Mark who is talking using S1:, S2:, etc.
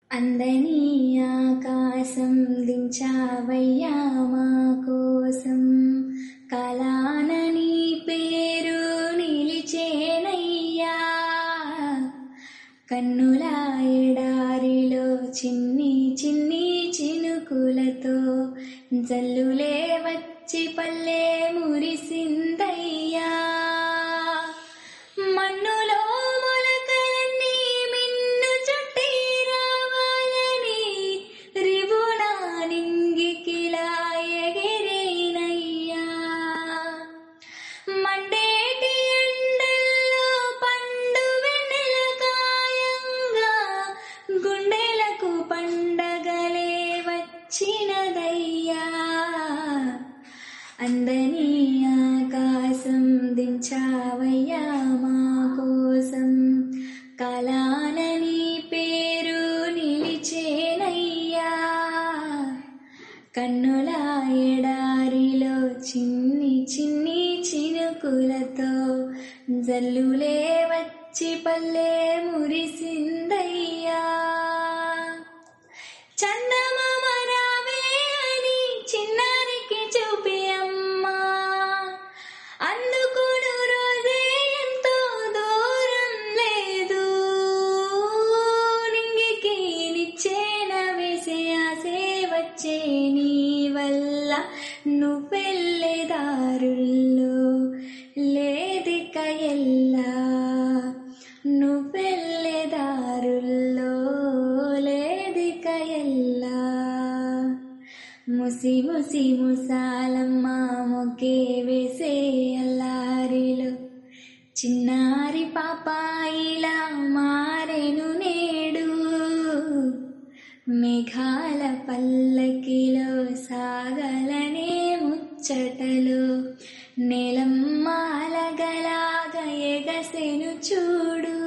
S1: అందని ఆకాశం దించావయ్యా మా కోసం కళానని పేరు నిలిచేనయ్యా కన్నుల ఎడారిలో చిన్ని చిన్ని చినుకులతో జల్లులే వచ్చి పల్లె మురిసిందయ్యా మన్నులో మొలకలన్నీ మిన్ను చుట్టి రావాలని రివునా నింగికిలా ఎగిరేనయ్యా మండేటి ఎండల్లో పండు వెన్నెల కాయంగా గుండెలకు పండగలే వచ్చినదయ్యా అందని ఆకాశం దించావయ్యా మా కోసం కళానని పేరు నిలిచేనయ్యా కన్నుల ఎడారిలో చిన్ని చిన్ని చినుకులతో జల్లులే వచ్చి పల్లె మురిసిందయ్యా చందమామ రావే అని చిన్నారికి చూపి అమ్మా అందుకును రోజే ఎంతో దూరం లేదు నింగికి నిచ్చేన వేసే ఆసే వచ్చే నీ వల్ల నువ్వెళ్ళే దారుల్లో లేదిక ఎల్లా నువ్వెళ్ళే దారుల్లో లేదిక ఎల్లా ముసి ముసి ముసాలమ్మ మొకే వేసే అల్లారిలో చిన్నారి పాపాయిలా మారెను నేడు మేఘాల పల్లకిలో సాగలనే ముచ్చటలో నెలమ్మాలగలాగ ఎగసెను చూడు